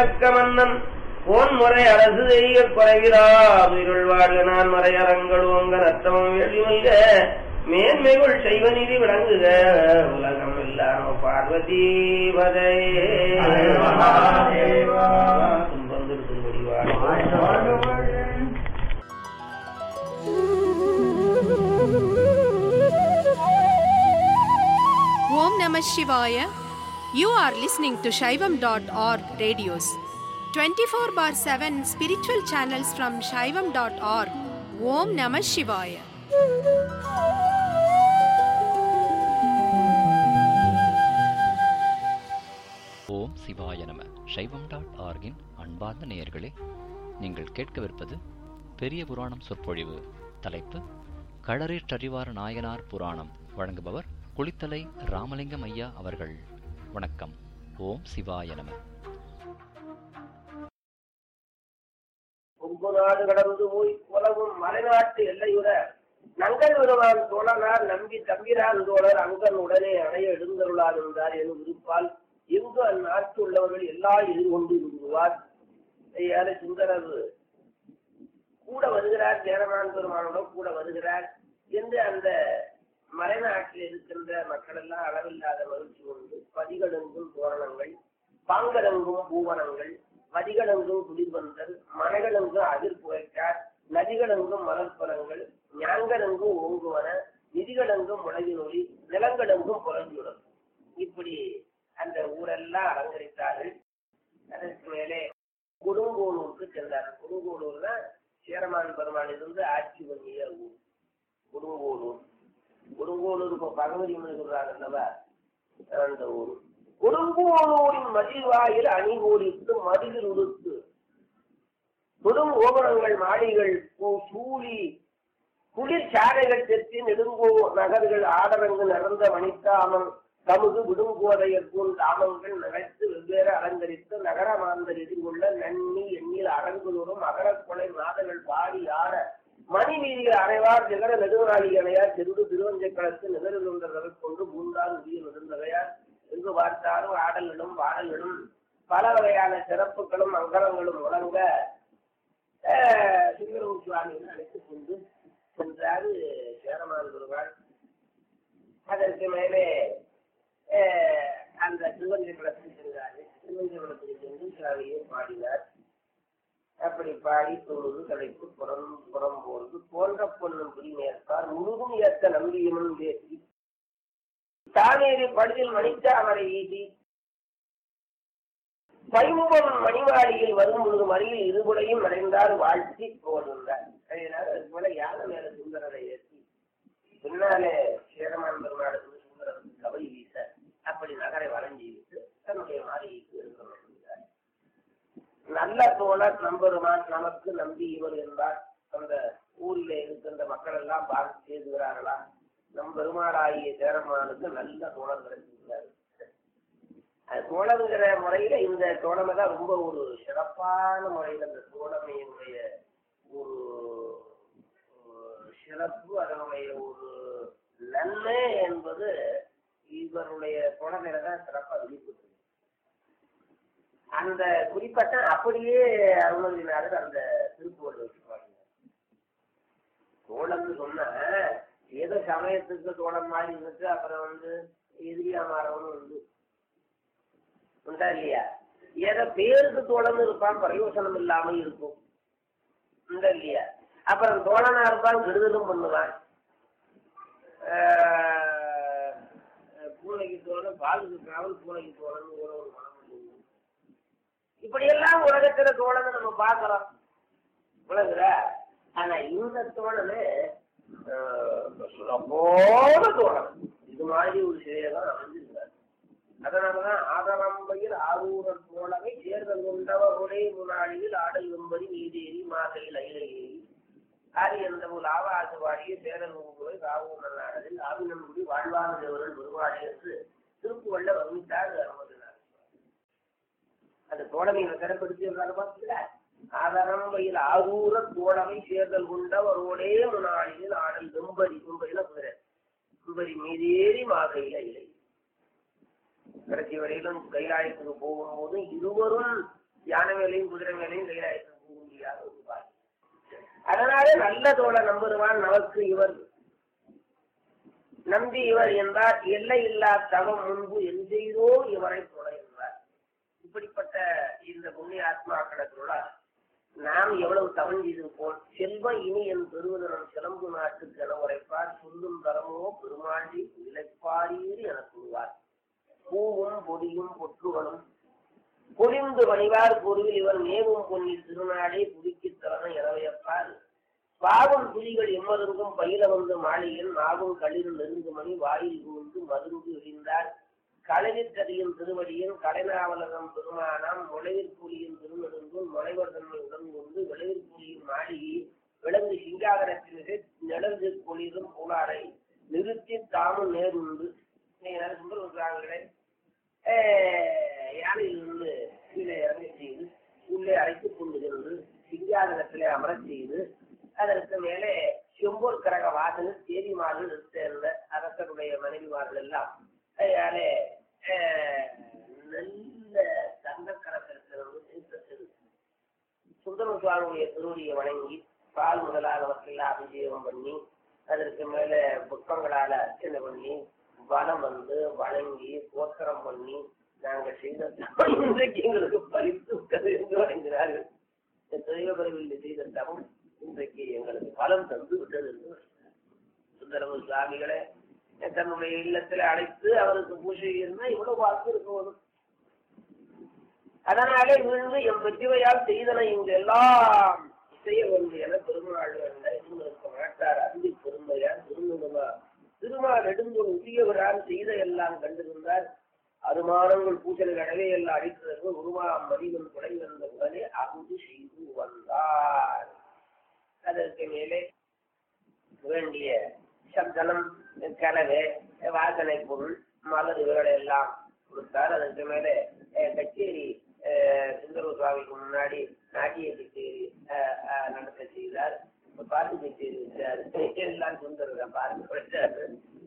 மணக்க மன்னன் போன் முறை அரசு செய்ய குறைகிறா உயிருள் வாழ்க நான் மறையறங்கள் ஓங்க நத்தமும் வெளிமல்க மேன்மைகள் செய்வ நிதி விளங்குக உலகம் இல்லாம பார்வதி பதையே துன்பம் திருத்தும்படி வாழ்க Om Namah Shivaya. You are listening to Shaivam.org radios. 24 bar 7 spiritual channels from Shaivam.org. Om Namah Shivaya. ஓம் சிவாய நம சைவம் டாட் ஆர்கின் அன்பார்ந்த நேயர்களே நீங்கள் கேட்கவிருப்பது பெரிய புராணம் சொற்பொழிவு தலைப்பு களரேற்றறிவார நாயனார் புராணம் வழங்குபவர் குளித்தலை ராமலிங்கம் ஐயா அவர்கள் வணக்கம் ஓம் சிவாய நம கொங்கு நாடு கடந்து போய் உலகும் மலைநாட்டு எல்லையுற நங்கல் வருவான் தோழனார் நம்பி தம்பிரான் தோழர் அங்கன் உடனே அணைய எழுந்தருளார் என்றார் எனும் விருப்பால் எங்கு அந்நாட்டு உள்ளவர்கள் எல்லா எதிர்கொண்டு விடுவார் ஐயாறு சுந்தரர் கூட வருகிறார் சேரமான் பெருமானுடன் கூட வருகிறார் என்று அந்த மலைநாட்டில் இருக்கின்ற மக்கள் எல்லாம் அளவில்லாத மகிழ்ச்சி கொண்டு பதிகளெங்கும் தோரணங்கள் பாங்கலெங்கும் பூவனங்கள் மதிகளெங்கும் குளிர்வந்தல் மனைகளெங்கும் அதிர் புகைக்கார் நதிகளெங்கும் மலர்பலங்கள் ஞாங்கலெங்கும் ஓங்குவன நிதிகளெங்கும் முளையினொலி நிலங்களெங்கும் புலஞ்சுடன் இப்படி அந்த ஊரெல்லாம் அலங்கரித்தார்கள் அதற்கு மேலே கொடுங்கோளூருக்கு சென்றார் கொடுங்கோளூர் தான் சேரமான் பெருமாள் இருந்து ஆட்சி பண்ணிய ஊர் கொடுங்கோளூர் கொடுங்கோளூர் இப்போ பகவதி சொல்றாங்க அல்லவா அந்த ஊர் கொடுங்கோளூரின் மதிவாயில் அணிகோடித்து மதிலில் உடுத்து தொடும் ஓபனங்கள் மாளிகள் பூ- சூழி குளிர் சாலைகள் தெற்றி நெடுங்கோ நகர்கள் ஆடரங்கு நிறந்த மணித்தாமம் தமுது விடுங்கோதையற்கும் தாமங்கள் நகைத்து வெவ்வேறு அலங்கரித்து நகரமாந்தர் எதிர்கொள்ள நன்னி எண்ணில் அரங்குதோறும் அகரக்கொலை நாதங்கள் பாடி ஆட மணி வீதியில் அறைவார் நிகர நெடுநாளி அணையார் திருடு திருவஞ்சக்களத்து நிகழ்ந்தவர்கள் கொண்டு மூன்றாம் உரிய நெடுந்தவையார் எங்கு பார்த்தாலும் ஆடல்களும் பாடல்களும் பல வகையான சிறப்புகளும் மங்களங்களும் முழங்க சிங்கரவு சுவாமிகள் அழைத்துக் கொண்டு சென்றாரு சேரமான் பெருமாள் அதற்கு மேலே அஹ், அந்த திருவஞ்சை குளத்துக்கு சென்றாரு திருவஞ்சை குளத்துக்கு சென்று சாவியை பாடினார் அப்படி பாடி தொழுது தலைப்பு புறம் புறம் போர்ந்து போன்ற பொண்ணும் புரிமேற்பார் முழுதும் ஏத்த நம்பியமும் பேசி தானேறி படுதில் மணித்தாமரை ஈட்டி பைம்பொன் மணிவாடியில் வரும் பொழுது மறியில் இருபுடையும் மறைந்தார் வாழ்த்தி போகின்றார் அதனால அதுக்கு மேல யானை மேல சுந்தரரை ஏற்றி பின்னாலே சேரமான் பெருமாளுக்கு சுந்தரருக்கு கவை வீச அப்படி நகரை வளைஞ்சி விட்டு தன்னுடைய மாளிகைக்கு இருக்கிறார் நல்ல தோழர் நம்பெருமான் நமக்கு நம்பி இவர் என்பார் அந்த ஊரிலே இருக்கின்ற மக்கள் எல்லாம் பார்த்து செய்துகிறார்களா நம் பெருமாளாகிய சேரமானுக்கு நல்ல தோழர் கிடைச்சிருக்கிறார் அது தோழங்கிற முறையில இந்த தோழமை தான் ரொம்ப ஒரு சிறப்பான முறையில் அந்த தோழமையினுடைய ஒரு ஒரு சிறப்பு அதனுடைய ஒரு நன்மை என்பது இவருடைய தோழமையில தான் சிறப்பாக வெளிப்பட்டு அந்த குறிப்பட்ட அப்படியே அருணகிரிநாதர் அந்த திருப்புவள் வச்சுப்பாங்க தோழம்னு சொன்னா ஏதோ சமயத்துக்கு தோழம் மாதிரி இருந்துட்டு அப்புறம் வந்து எதிரியா மாறவனும் வந்து உண்டா இல்லையா ஏதோ பேருக்கு தோழன் இருப்பான் பிரயோசனம் இல்லாம இருக்கும் உண்டா இல்லையா அப்புறம் தோழனா இருப்பான் கெடுதலும் பண்ணுவான் ஆஹ் பூனைக்கு தோழன் பாலுக்கு காவல் பூனைக்கு தோழன் ஒரு ஒரு மனம் உண்டு. இப்படியெல்லாம் உலகத்துல தோழனை நம்ம பார்க்கிறோம் உலகுற ஆனா இந்த தோழனு சுலபோட தோழன் இது மாதிரி ஒரு சிலையெல்லாம் அமைஞ்சிருக்காரு அதனாலதான் ஆதரம்பையில் ஆரூரர் போலவே தேர்தல் கொண்டவருடைய முன்னாடியில் ஆடல் வெம்பதி நீதேறி மாதையில் அயிலை ஏறி ஆரியந்த ஒரு ஆவாச வாடிய சேரல் உங்களை ராவூர் நல்லாடலில் ஆவினங்குடி வாழ்வான தேவர்கள் வருவாடி என்று திருப்புவள்ள வர்ணித்தார் அருமதினார் அந்த தோழமையை சிறப்படுத்தி பார்த்தீங்களா ஆதரம்பையில் ஆரூர தோழமை சேர்தல் கொண்டவரோடே முன்னாடியில் ஆடல் வெம்பரி வெம்பரில குதிரை வெம்பரி மீதேறி மாதையில் அயிலை கடைசி வரையிலும் கைலாயத்துக்கு போகும்போது இருவரும் யானை மேலையும் குதிரை மேலையும் கைலாயத்துக்கு போக முடியாத ஒரு பாய் அதனால நல்ல தோழ நம்புருவான் நமக்கு இவர் நம்பி இவர் என்றார் எல்லை இல்லா தவம் முன்பு எந்தெய்தோ இவரை போல என்றார் இப்படிப்பட்ட இந்த புண்ணிய ஆத்மாக்களோட நாம் எவ்வளவு தவம் செய்திருப்போம் செல்வம் இனி என் பெருவதனம் சிலம்பு நாட்டுக்கு என உரைப்பார் சொல்லும் தரமோ பெருமாண்டி இழைப்பாரீர் என கூறுவார் பூவும் பொடியும் பொற்றுகளும் பொழிந்து வணிவார் பொருவில் இவர் மேவும் பொன்னில் திருநாடே புதுக்கித் தவன இரவையப்பார் பாவம் புலிகள் எம்மருங்கும் பயில வந்து மாளிகையில் நாவும் களிர் நெருங்கு மணி வாயில் கூர்ந்து மருந்து எழிந்தார் களவில் கதியின் திருவடியின் கலைநாவலகம் பெருமானாம் முளைவில் புலியின் திருநெடுங்கும் முளைவர் தன்மை உடன் கொண்டு விளைவில் புலியின் மாளிகை விலங்கு சிங்காகரத்தினரை நிழந்து பொழிலும் புலாரை நிறுத்தி தாமும் நேருண்டு சுந்தரங்களே யானையிலிருந்து கீழே இறங்கி செய்து உள்ளே அழைத்துக் கொண்டு சென்று சிங்காதனத்திலே அமரச் செய்து அதற்கு மேலே செம்பூர் கரக வாசல் தேவிமார்கள் சேர்ந்த அரசருடைய மனைவிமார்கள் எல்லாம் அதனாலே அஹ், நல்ல தங்கக்கரத்திற்கு சுந்தர சுவாமியுடைய திருவடியை வணங்கி பால் முதலானவற்றையெல்லாம் அபிஷேகம் பண்ணி அதற்கு மேல புஷ்பங்களால அர்ச்சனை பண்ணி வனம் வந்து வணங்கி கோத்திரம் பண்ணி நாங்க செய்த தவம் இன்றைக்கு எங்களுக்கு பலித்து விட்டது என்று வணங்கினார்கள் இந்த தெய்வபரவில் செய்த தவம் இன்றைக்கு எங்களுக்கு பலம் தந்து விட்டது என்று வணங்கினார். சுந்தரமு சுவாமிகளை தன்னுடைய இல்லத்துல அழைத்து அவருக்கு பூஜை இருந்தா இவ்வளவு வாக்கு இருக்க வரும் அதனாலே விழுந்து எம் வெற்றிவையால் செய்தன இங்கு எல்லாம் செய்ய வேண்டும் என பெருமாள் என்ற இருந்திருக்க மாட்டார் அந்தி பெருமையார் திருமணமா திருமா நெடுந்தோடு உரியவரால் செய்த எல்லாம் கண்டிருந்தார் அருமானங்கள் பூசல் கடவே எல்லாம் அடிக்கிறது உருவா மதிவன் கொலை வந்த உடனே அங்கு செய்து வந்தார் அதற்கு மேலே வேண்டிய சப்தனம் கலவை வாசனை பொருள் மலர் இவர்களை எல்லாம் கொடுத்தார் அதற்கு மேலே அஹ், கச்சேரி அஹ், சுந்தர சுவாமிக்கு முன்னாடி நாட்டிய கச்சேரி அஹ், அஹ், நடத்த செய்தார் இப்ப பாட்டு கச்சேரி வச்சார் எல்லாம் சுந்தர பாட்டு வச்சாரு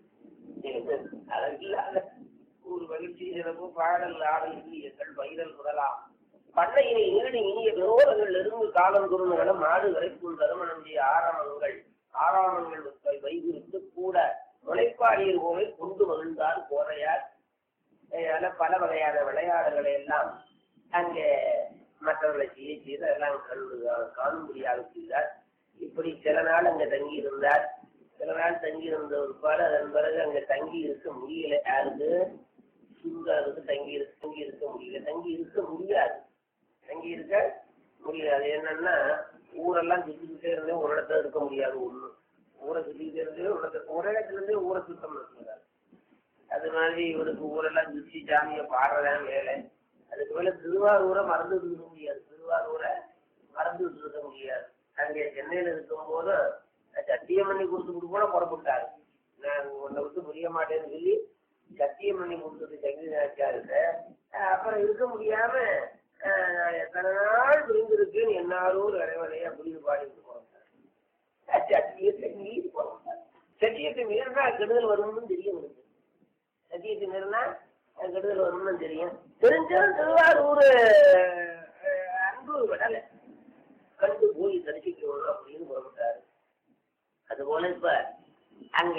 அதற்கில்லாத ஒரு மகிழ்ச்சி சிறப்பு பாடல் ஆடல் இனியங்கள் பயிரல் முதலாம் பண்ணையினை ஈடு இனிய விரோதங்கள் நெருங்கு காலம் குருணுகளும் மாடு வரைக்கும் தருமணஞ்சிய ஆரமங்கள் ஆராமங்கள் வைகுறித்து கூட முளைப்பாடியர் போவை கொண்டு மகிழ்ந்தார் கோரையார் அதனால பல வகையான விளையாடுகளை எல்லாம் அங்கே மற்றவர்களை செய்ய செய்து அதெல்லாம் கண்டு காணும்படியாக செய்தார் இப்படி சில நாள் அங்க தங்கி இருந்தார் சில நாள் தங்கி இருந்த ஒரு பாடு அதன் பிறகு அங்க தங்கி இருக்க முடியல யாருக்கு சுந்தருக்கு தங்கி இருக்க தங்கி இருக்க முடியல தங்கி இருக்க முடியாது தங்கி இருக்க முடியாது என்னன்னா ஊரெல்லாம் சுத்திக்கிட்டே இருந்தே ஒரு இடத்துல இருக்க முடியாது ஒண்ணு ஊரை சுத்திக்கிட்டே இருந்தே ஒரு இடத்துல ஒரு இடத்துல இருந்தே ஊரை சுத்தம் இருக்க அது மாதிரி இவருக்கு ஊரெல்லாம் சுத்தி சாமியை பாடுறதான் வேலை அதுக்கு மேல திருவாரூரை மறந்துட்டு இருக்க முடியாது திருவாரூரை மறந்துட்டு இருக்க முடியாது அங்கே சென்னையில இருக்கும் போது சத்தியம் பண்ணி கொடுத்துட்டு கூட புறப்பட்டாரு நான் உன்னை விட்டு புரிய மாட்டேன்னு சொல்லி சத்தியம் பண்ணி கொடுத்துட்டு சங்கி நினைச்சாருங்க அப்புறம் இருக்க முடியாம அஹ், எத்தனை நாள் விழுந்திருக்குன்னு என்னாரும் இறைவனையா புரிவு பாடிட்டு போறாங்க சத்தியத்தை மீறி போறாங்க சத்தியத்தை மீறினா கெடுதல் வரும்னு தெரியும் எனக்கு சத்தியத்தை மீறினா கெடுதல் வரும்னு தெரியும் தெரிஞ்சும் திருவாரூர் அஹ், அன்பு விடலை கண்டு போய் தரிசிக்கணும் அப்படின்னு புறப்பட்டாரு அதுபோல இப்ப அங்க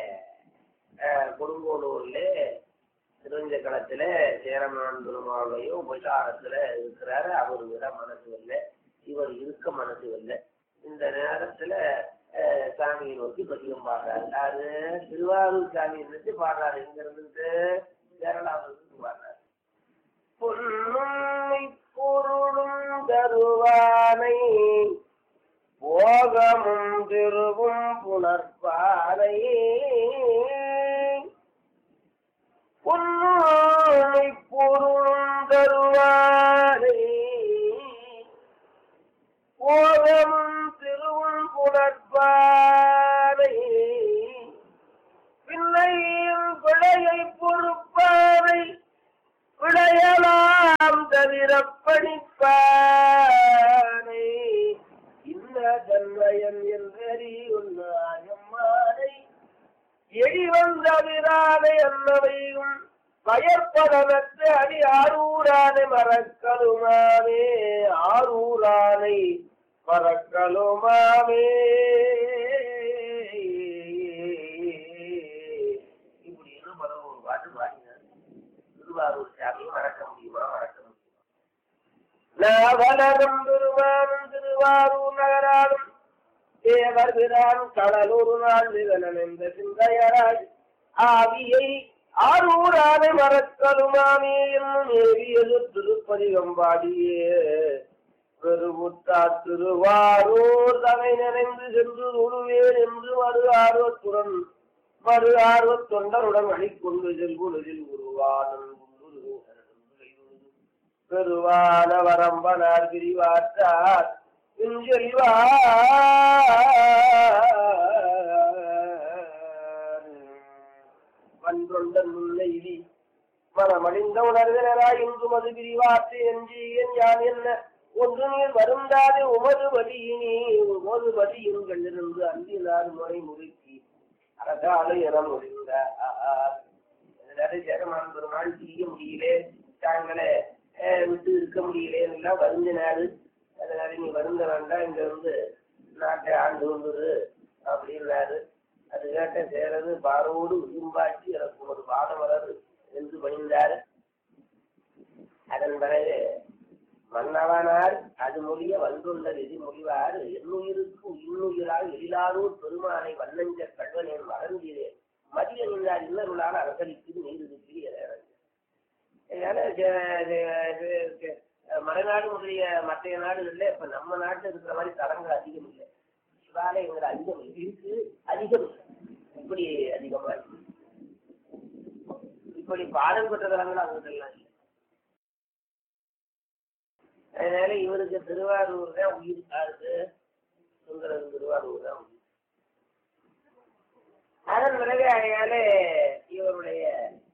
அஹ், கொடுங்கோலூர்ல திருவஞ்ச களத்துல சேரமான் பெருமாளையும் உபசாரத்துல இருக்கிறாரு அவரு விட மனசு இல்லை இவர் இருக்க மனசு இல்லை இந்த நேரத்துல அஹ், சாமியை நோக்கி பதிகம் பாடுறாரு அது திருவாரூர் சாமியை நினைச்சு பாடுறாரு இங்க இருந்துட்டு கேரளாவிலிருந்து பாடுறாரு பொன்னும் பொருளும் தருவானை போகமும் திருவும் புணர்பாதை பொன்னுமை பொருளும் தருவானை போகமும் திருவும் புணர்பாதை பின்னையும் பிழையை பொறுப்பானை விளையலாம் தவிர படிப்பானை இன்ன தன்மயம் என்றறி உன்னாயம்மானை எடி வந்த விராதை அன்னவையும் மயற்படனத்து அடி ஆரூரானை மறக்கலுமாமே ஆரூரானை மறக்கலுமாமே இப்படின்னு பல ஒரு பாட்டு பாடினார் திருவாரூர் சாமி மறக்க முடியுமா மறக்க முடியுமா நாவலரும் பெருமானும் திருவாரூர் நகராலும் தேவர் பிரான் கடலூர் நாள் நிகழன் என்ற சிந்தையராய் ஆவியை ஆரூரானை மறக்கலுமாமே என்னும் ஏவியது திருப்பதிகம் பாடியே பெருமுத்தா திருவாரூர் தலை நிறைந்து சென்று உருவேன் என்று மறு ஆர்வத்துடன் மறு ஆர்வத் தொண்டருடன் அணிக்கொண்டு செல்குலதில் உருவானன் பெருவான வரம்பனார் பிரிவாற்றார் வன்றொண்டன் முல்லைவி மனமடிந்த உணர்வினராய் இன்றும் அது பிரிவாற்று என்று என் யான் என்ன ஒன்று நீர் வருந்தாது உமது வழியினி உமது வழியின் கண்டிருந்து அந்தினார் முறை முறுக்கி அரசாலை என முடிந்த ஜெகமான் பெருமாள் செய்ய முடியலே தாங்களே அஹ், விட்டு இருக்க முடியலேன்னு எல்லாம் வருந்தினாரு அதனால நீ வருந்த வேண்டாம் இங்க வந்து நாட்டை ஆண்டு கொண்டுரு அப்படின்னாரு அது கேட்ட சேரது பாரோடு விரும்பாட்சி எனக்கு ஒரு பாடமலர் என்று பணிந்தார் அதன் பிறகு மன்னவனார் அது மொழிய வந்துள்ள விதி மொழிவார் என்னுயிருக்கு இன்னுயிரால் எழிலாரூர் பெருமானை வண்ணஞ்ச கல்வனேன் மறந்தீரேன் மதிய நின்றார் இன்னருளால் அரசளிக்கு நீர் இருக்கிற அதனால ஜ- ஜ- ஜ- ஜ- மலைநாடு முதலிய மற்ற நாடுகள்ல இப்ப நம்ம நாட்டுல இருக்கிற மாதிரி தலங்கள் அதிகம் இல்லை சிவாலயங்கள் அதிகம் இல்லை. இருக்கு அதிகம் இல்லை. இப்படி அதிகமா இருக்கு இப்படி பாடம் பெற்ற தலங்கள் அங்கெல்லாம் இல்லை அதனால இவருக்கு திருவாரூர் தான் உயிர் காது சுந்தரன் திருவாரூர் தான் உயிர் அதன் பிறகு அதனால இவருடைய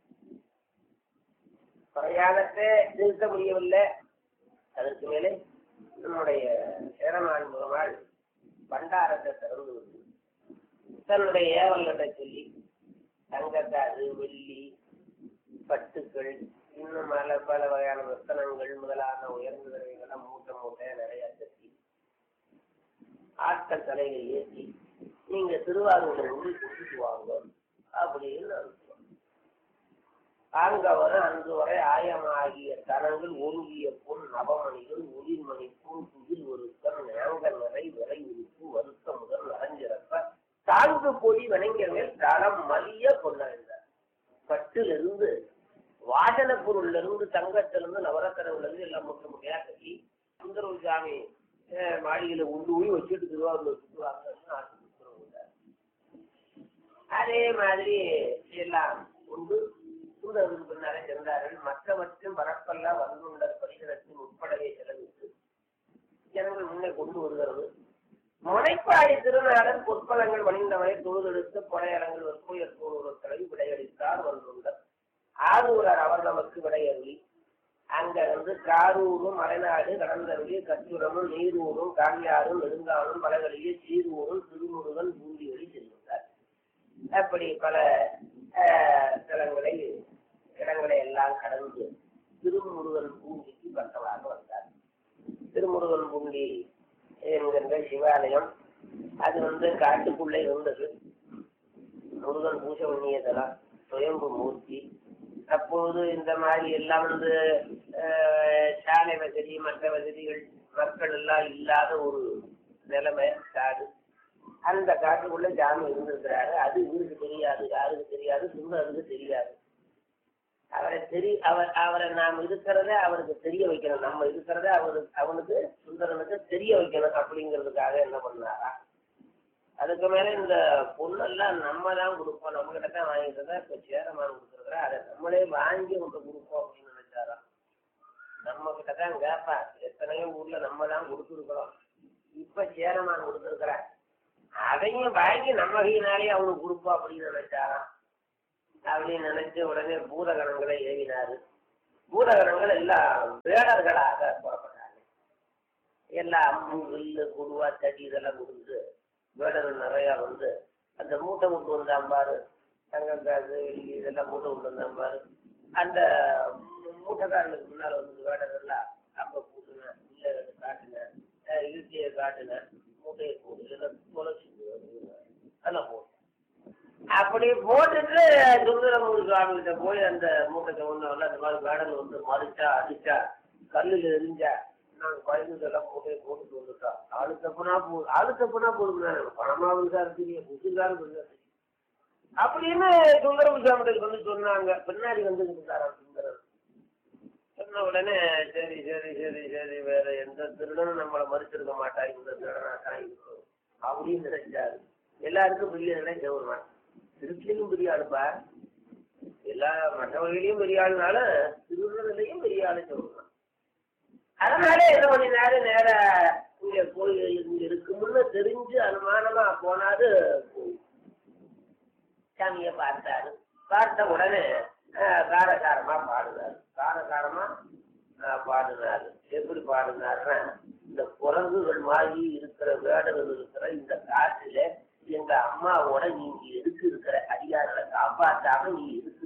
பிரயாணத்தை நிறுத்த முடியவில்லை அதற்கு மேலே நம்முடைய சேரமான் பெருமாள் பண்டாரத்தை திறந்து விட்டு தன்னுடைய ஏவல்களை சொல்லி தங்கத்தாது வெள்ளி பட்டுக்கள் இன்னும் பல பல வகையான ரத்தனங்கள் முதலான உயர்ந்த தடவைகளை மூட்டை மூட்டை நிறைய கட்டி ஆட்கள் தலையை ஏற்றி நீங்க திருவாரூர்ல வந்து கூட்டிட்டு வாங்க அப்படின்னு அனுப்புவாங்க ஆங்கவர அன்று வரை ஆயமாகிய தனங்கள் ஒருங்கிய பொன் நவமணிகள் ஒளிர்மணி பூ துகில் ஒருத்தன் நேங்க நிறை விரை உறுப்பு வருத்த முதல் நரஞ்சிறப்ப தாங்கு பொடி வணங்கிய மேல் தரம் மலிய கொண்டாடினார் பட்டிலிருந்து வாசன பொருள்ல இருந்து தங்கத்திலிருந்து நவரத்தனவுல இருந்து எல்லாம் முற்ற முறையா கட்டி சுந்தரவு சாமி அஹ், மாளிகையில உண்டு போய் வச்சுட்டு திருவாரூர்ல சுற்றுவாங்கன்னு ஆசைப்படுறாங்க அதே மாதிரி எல்லாம் உண்டு சூழலுக்கு பின்னாலே இருந்தார்கள் மற்றவற்றும் வரப்பெல்லாம் வந்துள்ள பரிசனத்தின் உட்படவே செலவிட்டு ஜனங்கள் முன்னே கொண்டு வருகிறது முனைப்பாடி திருநாடன் பொற்பலங்கள் வணிந்தவரை தொழுதெடுத்து கொடையலங்கள் வெற்புயர் கூறுவர்களை விடையளித்தார் வந்துள்ளார் ஆரூரர் அவர் நமக்கு விடையருளி அங்க வந்து காரூரும் மலைநாடு கடந்தருளி கச்சுரமும் நீரூரும் காங்கியாரும் நெடுங்காலும் மலைகளிலே சீரூரும் திருமுருகன் பூண்டியொலி செல்கின்றார் அப்படி பல அஹ், தலங்களை இடங்களை எல்லாம் கடந்து திருமுருகன் பூண்டிக்கு பக்கமாக வந்தார் திருமுருகன் பூண்டி என்கின்ற சிவாலயம் அது வந்து காட்டுக்குள்ளே இருந்தது முருகன் பூஜை பண்ணியதெல்லாம் சுயம்பு மூர்த்தி அப்போது இந்த மாதிரி எல்லாம் வந்து அஹ், சாலை வசதி மற்ற வசதிகள் மக்கள் எல்லாம் இல்லாத ஒரு நிலைமை காடு அந்த காட்டுக்குள்ள ஜாமி இருந்திருக்கிறாரு அது இவருக்கு தெரியாது யாருக்கு தெரியாது சுந்தருக்கு தெரியாது அவரை தெரி அவர் அவரை நாம் இருக்கிறத அவருக்கு தெரிய வைக்கணும் நம்ம இருக்கிறத அவருக்கு அவனுக்கு சுந்தரனுக்கு தெரிய வைக்கணும் அப்படிங்கிறதுக்காக என்ன பண்ணாரா அதுக்கு மேல இந்த பொண்ணெல்லாம் நம்ம தான் கொடுப்போம் நம்ம கிட்ட தான் வாங்கிட்டு தான் இப்ப சேரமான கொடுத்துருக்குறா அதை நம்மளே வாங்கி உங்க கொடுப்போம் அப்படின்னு நினைச்சாராம் நம்ம கிட்ட தான் கேட்பா எத்தனையோ ஊர்ல நம்ம தான் கொடுத்துருக்குறோம் இப்ப சேரமான் கொடுத்துருக்குற அதையும் வாங்கி நம்ம கையினாலே அவனுக்கு கொடுப்போம் அப்படின்னு நினைச்சாராம் அப்படின்னு நினைச்சு உடனே பூதகணங்களை ஏவினாரு பூதகணங்கள் எல்லாம் வேடர்களாக புறப்பட்டாங்க எல்லாம் அம்பு வில்லு குருவா தடி இதெல்லாம் கொடுத்து வேடர்கள் நிறைய வந்து அந்த மூட்டை விட்டு வந்தான் பாரு தங்கம் காசு வெள்ளி இதெல்லாம் மூட்டை விட்டு வந்தான் பாரு அந்த மூட்டைக்காரனுக்கு முன்னால வந்து வேடங்கள்லாம் அப்ப கூட்டுனேன் இல்ல காட்டுனேன் இழுக்கையை காட்டுனேன் மூட்டையை போடு இல்லை தொலைச்சு அதெல்லாம் போட்டு அப்படி போட்டுட்டு சுந்தரமூர் சுவாமி கிட்ட போய் அந்த மூட்டை ஒண்ணு வரல அந்த மாதிரி வேடல் வந்து மறிச்சா அடிச்சா கல்லுல எரிஞ்சா நாங்க குழந்தைங்கெல்லாம் மூட்டையை போட்டுட்டு வந்துட்டோம் ஆளு தப்புனா போ ஆளு தப்புனா போடுங்க பணமாவும் தான் இருக்கீங்க புதுசாரும் இருந்தாரு அப்படின்னு சுந்தரம் சாமிகளுக்கு வந்து சொன்னாங்க பின்னாடி வந்து இருந்தாராம் சுந்தரம் சொன்ன உடனே சரி சரி சரி சரி வேற எந்த திருடனும் நம்மளை மறுத்திருக்க மாட்டா இந்த திருடனா தான் இருக்கும் அப்படின்னு நினைச்சாரு எல்லாருக்கும் பெரிய நினைச்ச ஒரு திருச்சியிலும் பெரிய ஆளுப்பா எல்லா மற்றவர்களையும் பெரிய ஆளுனால திருடனிலையும் பெரிய ஆளு சொல்லுவான் அதனால என்ன பண்ணினாரு நேர இங்க கோயில் இங்க இருக்கும்னு தெரிஞ்சு அனுமானமா போனாரு சாமியை பார்த்தாரு பார்த்த உடனே அஹ், காரசாரமா பாடுனாரு காரசாரமா அஹ், பாடுனாரு எப்படி பாடுனாருன்னா இந்த குரங்குகள் மாதிரி இருக்கிற வேடர்கள் இருக்கிற இந்த காட்டுல எங்க அம்மாவோட நீங்க எதுக்கு இருக்கிற அதிகாரங்களை காப்பாற்றாம நீ எதுக்கு